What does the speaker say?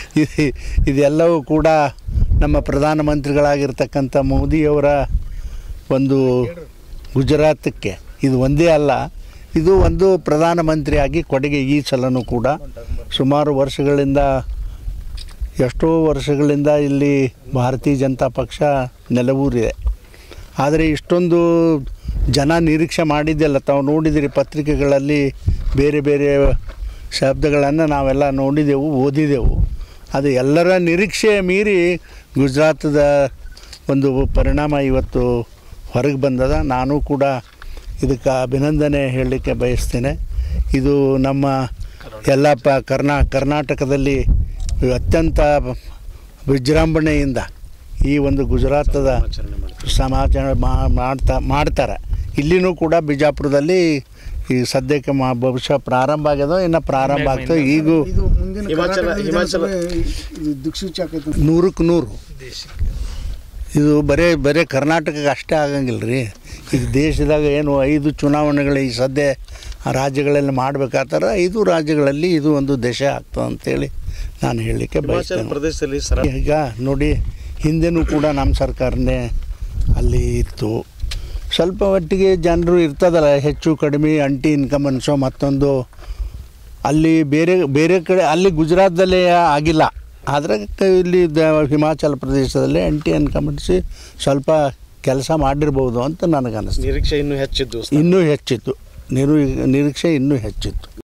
E- ಇದೆಲ್ಲವೂ ಕೂಡ ನಮ್ಮ ಪ್ರಧಾನಮಂತ್ರಿಗಳಾಗಿರ್ತಕ್ಕಂಥ ಮೋದಿಯವರ ಒಂದು ಗುಜರಾತಕ್ಕೆ ಇದು ಒಂದೇ ಅಲ್ಲ ಇದು ಒಂದು ಪ್ರಧಾನಮಂತ್ರಿಯಾಗಿ ಕೊಡುಗೆ ಈ ಸಲನೂ ಕೂಡ ಸುಮಾರು ವರ್ಷಗಳಿಂದ ಎಷ್ಟೋ ವರ್ಷಗಳಿಂದ ಇಲ್ಲಿ ಭಾರತೀಯ ಜನತಾ ಪಕ್ಷ ನೆಲವೂರಿದೆ ಆದರೆ ಇಷ್ಟೊಂದು ಜನ ನಿರೀಕ್ಷೆ ಮಾಡಿದ್ದೆಲ್ಲ ತಾವು ನೋಡಿದಿರಿ ಪತ್ರಿಕೆಗಳಲ್ಲಿ ಬೇರೆ ಬೇರೆ ಶಬ್ದಗಳನ್ನು ನಾವೆಲ್ಲ ನೋಡಿದೆವು ಓದಿದೆವು ಅದು ಎಲ್ಲರ ನಿರೀಕ್ಷೆ ಮೀರಿ ಗುಜರಾತದ ಒಂದು ಪರಿಣಾಮ ಇವತ್ತು ಹೊರಗೆ ಬಂದದ ನಾನು ಕೂಡ ಇದಕ್ಕೆ ಅಭಿನಂದನೆ ಹೇಳಲಿಕ್ಕೆ ಬಯಸ್ತೇನೆ ಇದು ನಮ್ಮ ಎಲ್ಲ ಪ ಕರ್ನಾ ಕರ್ನಾಟಕದಲ್ಲಿ ಅತ್ಯಂತ ವಿಜೃಂಭಣೆಯಿಂದ ಈ ಒಂದು ಗುಜರಾತದ ಸಮಾಚಾರ ಮಾ- ಮಾಡ್ತಾ ಮಾಡ್ತಾರೆ ಇಲ್ಲಿನೂ ಕೂಡ ಬಿಜಾಪುರದಲ್ಲಿ ಈ ಸದ್ಯಕ್ಕೆ ಮಾ ಬಹುಶಃ ಪ್ರಾರಂಭ ಆಗ್ಯದ ಇನ್ನು ಪ್ರಾರಂಭ ಆಗ್ತದೆ ಈಗೂ ಇದು ಮುಂದಿನ ಹಿಮಾಚಲ- ಕರ್ನಾಟಕ ಹಿಮಾಚಲ- ವಿಧಾನಸಭೆ ಇದು ದಿಕ್ಸೂಚಿ ಆಕೈತೆ ನೂರಕ್ಕೆ ನೂರು ಇದು ಬರೇ ಬರೇ ಕರ್ನಾಟಕಕ್ಕೆ ಅಷ್ಟೇ ಆಗಂಗಿಲ್ಲ ರೀ ಈಗ ದೇಶದಾಗ ಏನು ಐದು ಚುನಾವಣೆಗಳು ಈ ಸದ್ಯ ಆ ರಾಜ್ಯಗಳಲ್ಲಿ ಮಾಡ್ಬೇಕಾದ್ರೆ ಐದು ರಾಜ್ಯಗಳಲ್ಲಿ ಇದು ಒಂದು ದೇಶ ಆಗ್ತದೆ ಅಂತೇಳಿ ನಾನು ಹೇಳಲಿಕ್ಕೆ ಹಿಮಾಚಲ ಬಯಸ್ತೇನೆ ಪ್ರದೇಶದಲ್ಲಿ ಸರ ಈಗ ನೋಡಿ ಹಿಂದೆನೂ ಕೂಡ ನಮ್ಮ ಸರ್ಕಾರನೇ ಅಲ್ಲಿ ಇತ್ತು ಸ್ವಲ್ಪ ಮಟ್ಟಿಗೆ ಜನರು ಇರ್ತದಲ್ಲ ಹೆಚ್ಚು ಕಡಿಮೆ ಅಂಟಿ ಇನ್ಕಮ್ ಅನ್ಸೋ ಮತ್ತೊಂದು ಅಲ್ಲಿ ಬೇರೆ ಬೇರೆ ಕಡೆ ಅಲ್ಲಿ ಗುಜರಾತ್ದಲ್ಲೇ ಆಗಿಲ್ಲ ಆದರೆ ಕ- ಇಲ್ಲಿ ದ ಹಿಮಾಚಲ ಪ್ರದೇಶದಲ್ಲಿ ಅಂಟಿ ಇನ್ಕಮ್ ಅನಿಸಿ ಸ್ವಲ್ಪ ಕೆಲಸ ಮಾಡಿರ್ಬೋದು ಅಂತ ನನಗನ್ನಿಸ್ತು ನಿರೀಕ್ಷೆ ಇನ್ನೂ ಹೆಚ್ಚಿದ್ದು ಇನ್ನೂ ಹೆಚ್ಚಿತ್ತು ನಿರು ನಿರೀಕ್ಷೆ ಇನ್ನೂ ಹೆಚ್ಚಿತ್ತು